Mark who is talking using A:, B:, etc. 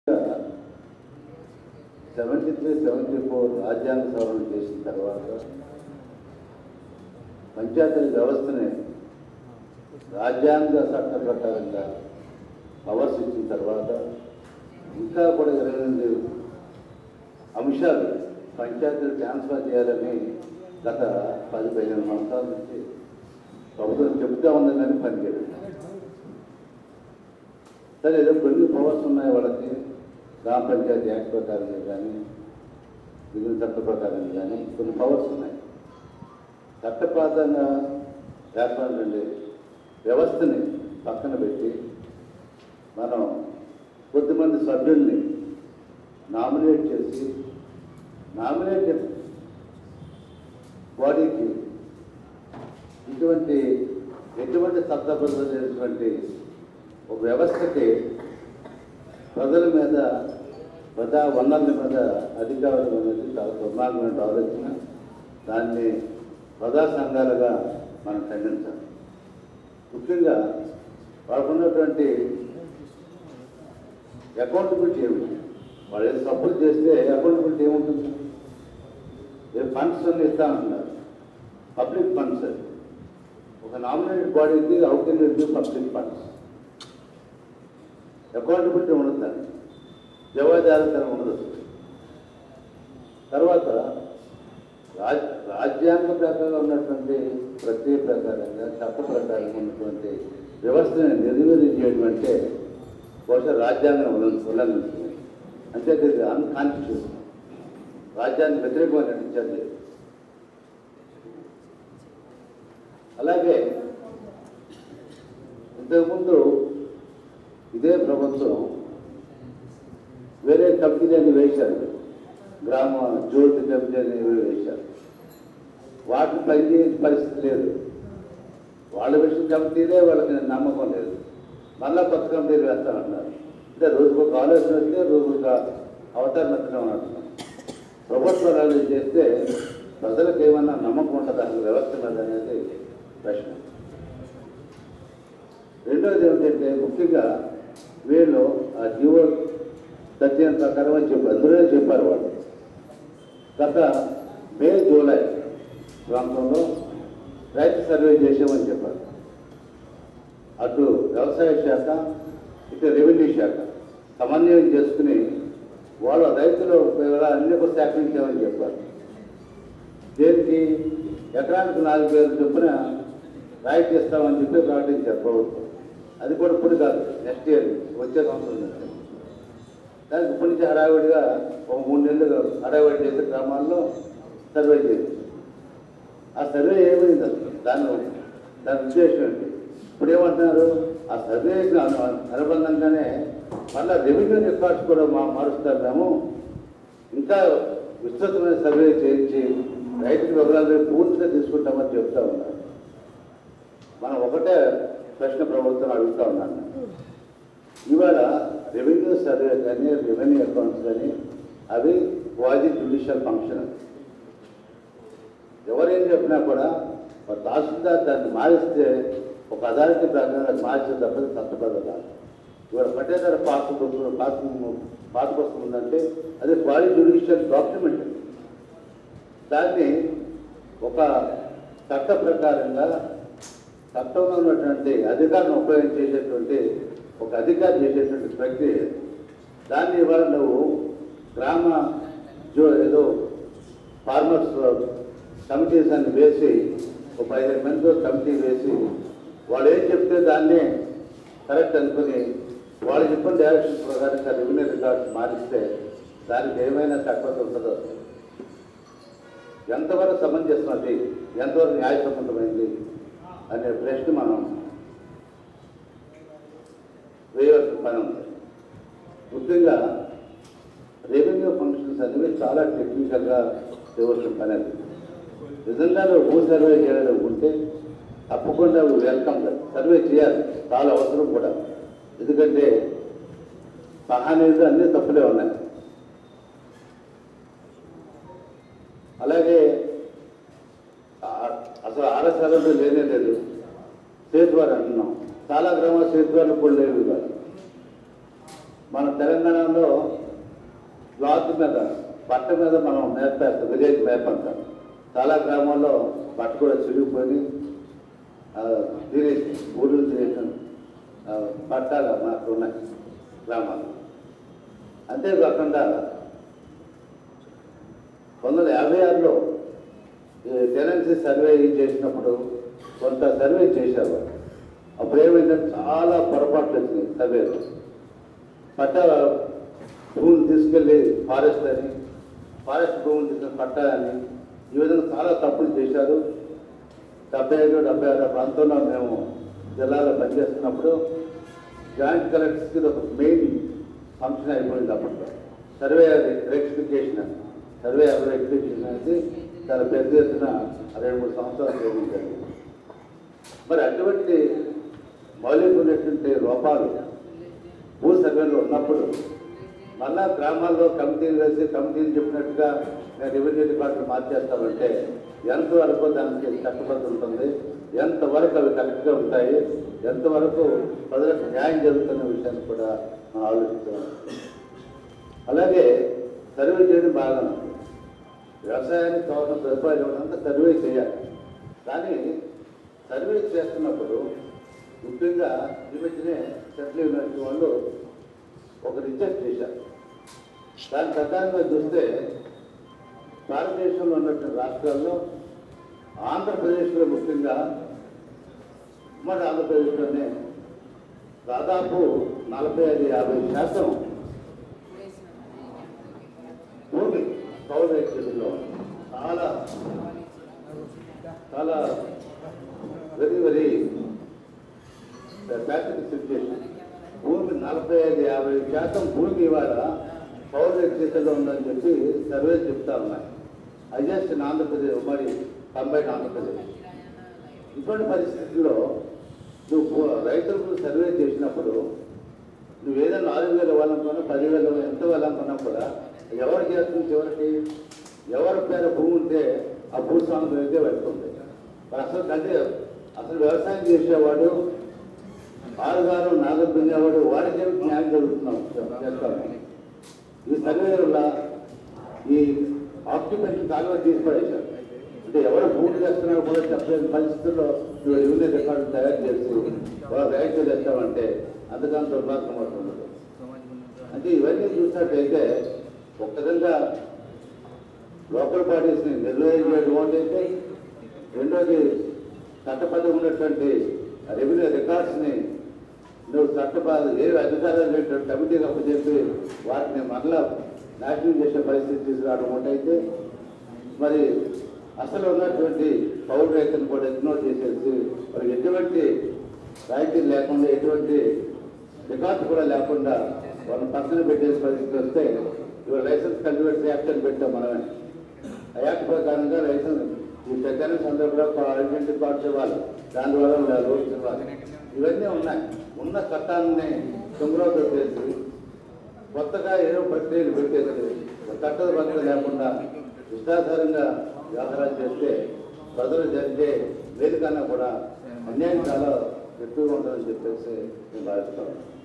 A: Seventy three seventy four రాజ్యాంగ సవరణ చేసిన తర్వాత పంచాయతీ వ్యవస్థని రాజ్యాంగ చట్ట ప్రకారంగా పవర్స్ ఇచ్చిన తర్వాత ఇంకా కూడా ఇరవై ఎనిమిది అంశాలు పంచాయతీలు ట్రాన్స్ఫర్ చేయాలని గత పది పదిహేను సంవత్సరాల నుంచి ప్రభుత్వం చెబుతా ఉంది కానీ పనిచేయదు సరే ఏదో కొన్ని పవర్స్ ఉన్నాయి వాళ్ళకి గ్రామ పంచాయతీ యాక్ట్ ప్రకారంగా కానీ విధుల చట్ట ప్రకారంగా కానీ కొన్ని పవర్స్ ఉన్నాయి చట్టప్రాతంగా ఏర్పడినండి వ్యవస్థని పక్కన పెట్టి మనం కొద్దిమంది సభ్యుల్ని నామినేట్ చేసి నామినేటెడ్ బాడీకి ఇటువంటి ఎటువంటి సత్తబద్ధమైనటువంటి ఒక వ్యవస్థకి ప్రజల మీద ప్రజా వనరుల మీద అధికారులు అనేది చాలా దుర్మార్గమైన ఆలోచన దాన్ని ప్రజా సంఘాలుగా మనం ఖండించాలి ముఖ్యంగా వాళ్ళకున్నటువంటి అకౌంటబిలిటీ ఏమిటి వాళ్ళు ఏదో సపోర్ట్ చేస్తే అకౌంటబిలిటీ ఏముంటుంది ఏ ఫండ్స్ అన్ని ఇస్తా ఉంటున్నారు పబ్లిక్ ఫండ్స్ అది. ఒక నామినేటెడ్ బాడీకి అవుట్ కెన్ పబ్లిక్ ఫండ్స్ అకౌంటబిలిటీ ఉండదు దాన్ని జవాదారితనం ఉండదు తర్వాత రాజ్ రాజ్యాంగ ప్రకారంగా ఉన్నటువంటి ప్రక్రియ ప్రకారంగా చట్ట ప్రకారంగా ఉన్నటువంటి వ్యవస్థని నిర్వీర్యం చేయడం అంటే బహుశా రాజ్యాంగం ఉల్లం- ఉల్లంఘించింది అంటే ఇది అన్కాన్స్టిట్యూషన్ రాజ్యాంగ వ్యతిరేకమైనటువంటి చర్య అలాగే ఇంతకుముందు ఇదే ప్రభుత్వం వేరే కమిటీలని వేశారు గ్రామ జ్యోతి కమిటీ అనేవి వేశారు వాటిని పనిచేసే పరిస్థితి లేదు వాళ్ళ విషయం కమిటీలే వాళ్ళకి నమ్మకం లేదు మళ్ళా కొత్త కమిటీలు వేస్తామంటున్నారు అంటే రోజుకు ఒక ఆలోచన వస్తే రోజుకు ఒక అవతారం ఎత్తడం అంటున్నాం ప్రభుత్వాలు అలా చేస్తే ప్రజలకు ఏమన్నా నమ్మకం ఉంటుందా అసలు వ్యవస్థ మీద అనేది ప్రశ్న రెండోది ఏమిటంటే ముఖ్యంగా వీళ్ళు ఆ జీవో సత్యం ప్రకారం అని చెప్పారు అందులోనే చెప్పారు వాళ్ళు గత మే జూలై ప్రాంతంలో రైతు సర్వే చేసామని చెప్పారు అటు వ్యవసాయ శాఖ ఇటు రెవెన్యూ శాఖ సమన్వయం చేసుకుని వాళ్ళ రైతులు అన్ని కూడా సేకరించామని చెప్పారు దేనికి ఎకరానికి నాలుగు వేలు చొప్పున రాయితీ ఇస్తామని చెప్పి ప్రకటించారు ప్రభుత్వం అది కూడా ఇప్పుడు కాదు నెక్స్ట్ ఇయర్ వచ్చే సంవత్సరం నుంచి దానికి ఇప్పటి నుంచి హడావిడిగా ఒక మూడు నెలలు హడావిడి చేసే గ్రామాల్లో సర్వే చేసి ఆ సర్వే ఏమైంది అసలు దాని దాని ఉద్దేశం ఏంటి ఇప్పుడు ఏమంటున్నారు ఆ సర్వే అనుబంధంగానే మళ్ళీ రెవెన్యూ రికార్డ్స్ కూడా మా మారుస్తారు మేము ఇంకా విస్తృతమైన సర్వే చేయించి రైతు వివరాలు పూర్తిగా తీసుకుంటామని చెప్తా ఉన్నారు మనం ఒకటే ప్రశ్న ప్రభుత్వం అడుగుతా ఉన్నాను ఇవాళ రెవెన్యూ సర్వే కానీ రెవెన్యూ అకౌంట్స్ కానీ అవి క్వాజీ జ్యుడిషియల్ ఫంక్షన్ ఎవరేం చెప్పినా కూడా ఒక తహసీల్దార్ దాన్ని మారిస్తే ఒక అథారిటీ ప్రకారం అది మార్చే తప్పది తప్పదు కాదు ఇవాళ పట్టేదారు పాస్ బుక్ పాస్ పాస్ పుస్తకం ఉందంటే అది క్వాజీ జ్యుడిషియల్ డాక్యుమెంట్ దాన్ని ఒక చట్ట ప్రకారంగా చట్టంలో ఉన్నటువంటి అధికారులను ఉపయోగించేటటువంటి ఒక అధికారి చేసేటువంటి ప్రక్రియ ఇది. దాన్ని ఇవాళ నువ్వు గ్రామ జో ఏదో ఫార్మర్స్ కమిటీస్ అని వేసి ఒక పదిహేను మందితో కమిటీ వేసి వాళ్ళు ఏం చెప్తే దాన్నే కరెక్ట్ అనుకుని వాళ్ళు చెప్పిన డైరెక్షన్ ప్రకారం రెవెన్యూ రికార్డ్స్ మారిస్తే దానికి ఏమైనా తక్కువ ఉంటుందో ఎంతవరకు సమంజసం అది ఎంతవరకు న్యాయ సంబంధమైంది అనే ప్రశ్న మనం వేయవలసిన పని ఉంది ముఖ్యంగా రెవెన్యూ ఫంక్షన్స్ అనేవి చాలా టెక్నికల్గా చేయవలసిన పని అది నిజంగా నువ్వు భూ సర్వే చేయడం ఉంటే తప్పకుండా వెల్కమ్ సర్వే చేయాలి చాలా అవసరం కూడా ఎందుకంటే సహానీయులు అన్ని తప్పులే ఉన్నాయి అలాగే ఆ- అసలు ఆర్ఎస్ఆర్లు లేనే లేదు సేతువారు అంటున్నాం చాలా గ్రామాలు సేతువార్లు కూడా లేవు ఇవాళ మన తెలంగాణలో క్లాత్ మీద పట్ట మీద మనం మేత వేస్తాం విలేజ్ మేత అంటాం చాలా గ్రామాల్లో పట్ట కూడా చిరిగిపోయి ఆ, తినేసి ఊళ్ళు తినేసిన ఆ, పట్టాలు మనకు ఉన్నాయి గ్రామాలు అంతేకాకుండా పంతొమ్మిది వందల యాభై ఆరులో ఈ టెనెన్సీ సర్వే చేసినప్పుడు కొంత సర్వే చేశారు అప్పుడు ఏమైందంటే చాలా పొరపాట్లు వచ్చినాయి సర్వేలో పట్ట భూమిని తీసుకెళ్ళి ఫారెస్ట్ అని ఫారెస్ట్ భూమిని తీసుకెళ్ళి పట్ట అని ఈ విధంగా చాలా తప్పులు చేశారు డెబ్బై ఐదు డెబ్బై ఆరు ప్రాంతంలో మేము జిల్లాలో పనిచేస్తున్నప్పుడు జాయింట్ కలెక్టర్స్కి ఇది ఒక మెయిన్ ఫంక్షన్ అయిపోయింది అప్పట్లో సర్వే రెక్టిఫికేషన్ అని సర్వే రెక్టిఫికేషన్ అనేది చాలా పెద్ద ఎత్తున రెండు మూడు సంవత్సరాలు జరిగింది మరి అటువంటి మౌలికమైనటువంటి లోపాలు భూ సర్వేలో ఉన్నప్పుడు మళ్ళా గ్రామాల్లో కమిటీలు వేసి కమిటీలు చెప్పినట్టుగా నేను రెవెన్యూ డిపార్ట్మెంట్ మార్చేస్తామంటే ఎంతవరకు దానికి కట్టుబడి ఉంటుంది ఎంతవరకు అవి కరెక్ట్గా ఉంటాయి ఎంతవరకు ప్రజలకు న్యాయం జరుగుతున్న విషయాన్ని కూడా మనం ఆలోచించాలి అలాగే సర్వే చేయడం బాగా ఉంది. వ్యవసాయానికి కావాల్సిన సదుపాయాలు ఉన్నంత సర్వే చేయాలి కానీ సర్వే చేస్తున్నప్పుడు ముఖ్యంగా ఈ మధ్యనే సెంట్రల్ యూనివర్సిటీ వాళ్ళు ఒక రీసెర్చ్ చేశారు దాని ప్రకారంగా చూస్తే భారతదేశంలో ఉన్నటువంటి రాష్ట్రాల్లో ఆంధ్రప్రదేశ్లో ముఖ్యంగా ఉమ్మడి ఆంధ్రప్రదేశ్లోనే దాదాపు నలభై ఐదు యాభై శాతం భూమి కౌలు రైతుల్లో చాలా చాలా వెరీ వెరీ ప్యాథమిక్ సిచ్యుయేషన్ భూమి నలభై ఐదు యాభై శాతం భూమి ఇవాళ పౌర చేతిలో ఉందని చెప్పి సర్వే చెప్తా ఉన్నాయి హైయెస్ట్ ఇన్ ఆంధ్రప్రదేశ్ ఉమ్మడి కంబైన్ ఆంధ్రప్రదేశ్ ఇటువంటి పరిస్థితుల్లో నువ్వు భూ- రైతులకు సర్వే చేసినప్పుడు నువ్వు ఏదైనా నాలుగు వేలు ఇవ్వాలనుకున్నా పదివేలు ఎంత ఇవ్వాలనుకున్నా కూడా ఎవరు చేస్తుంది చివరికి ఎవరి పేరు భూమి ఉంటే ఆ భూస్వామి అయితే పెడుతుంది మరి అసలు కంటే అసలు వ్యవసాయం చేసేవాడు ఆరుగారు నాగలు దున్నేవాడు వాడికి న్యాయం జరుగుతున్నాం చేస్తాము ఈ సర్వే వల్ల ఈ ఆక్యుపెంట్ కాలువ తీసి పడేశారు అంటే ఎవరు భూమి చేస్తున్నారో కూడా చెప్పలేని పరిస్థితుల్లో నువ్వు రెవెన్యూ రికార్డు తయారు చేసి వాళ్ళు రైతు చేస్తామంటే అందుకని దుర్మార్గం అవుతున్నది అంటే ఇవన్నీ చూసినట్టయితే ఒక విధంగా లోకల్ బాడీస్ని నిర్వహించడం ఒకటైతే రెండోది చట్టబద్ధం ఉన్నటువంటి రెవెన్యూ రికార్డ్స్ని నువ్వు చట్టబాధ ఏ అధికారాలు లేనటువంటి కమిటీకి అప్పచెప్పి వాటిని మరలా నాశనం చేసే పరిస్థితి తీసుకురావడం ఒకటైతే మరి అసలు ఉన్నటువంటి పౌర రైతులను కూడా ఇగ్నోర్ చేసేసి మరి ఎటువంటి రాయితీలు లేకుండా ఎటువంటి రికార్డు కూడా లేకుండా వాళ్ళని పక్కన పెట్టేసి పరిస్థితి వస్తే ఇవాళ లైసెన్స్ కల్టివేటర్ యాక్ట్ అని పెట్టాం మనమే ఆ యాక్ట్ ప్రకారంగా లైసెన్స్ ఈ పెద్ద సందర్భంలో ఐడెంటిటీ కార్డ్స్ ఇవ్వాలి దాని ద్వారా రూల్స్ ఇవ్వాలి ఇవన్నీ ఉన్నాయి ఉన్న చట్టాన్ని తుంగరోజు చేసి కొత్తగా ఏదో ప్రక్రియలు పెట్టేసి చట్టద భద్రత లేకుండా ఇష్టాధారంగా వ్యవహారాలు చేస్తే ప్రజలు జరిగే వేదికన్నా కూడా అన్యాయం చాలా ఎక్కువగా ఉంటుందని చెప్పేసి నేను భావిస్తాను